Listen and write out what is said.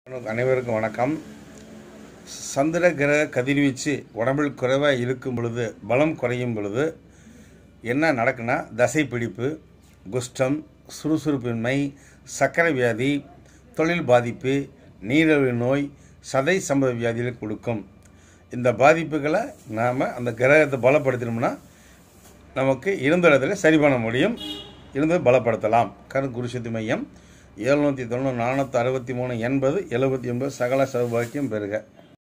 அனைவருக்கும் வணக்கம் சந்திர கிரக கதிர்வீச்சு உடம்பில் குறைவாக இருக்கும் பொழுது பலம் குறையும் பொழுது என்ன நடக்குன்னா தசை பிடிப்பு குஷ்டம் சுறுசுறுப்பின்மை சர்க்கரை வியாதி தொழில் பாதிப்பு நீரிழிவு நோய் சதை சம்பவ வியாதிகள் கொடுக்கும் இந்த பாதிப்புகளை நாம் அந்த கிரகத்தை பலப்படுத்தினோம்னா நமக்கு இருந்த இடத்துல சரி பண்ண முடியும் இருந்து பலப்படுத்தலாம் கரு குருசக்தி மையம் எழுநூற்றி தொண்ணூறு நானூற்றி அறுபத்தி மூணு எண்பது எழுபத்தி ஒன்பது சகல சௌபாக்கியம் பெறுக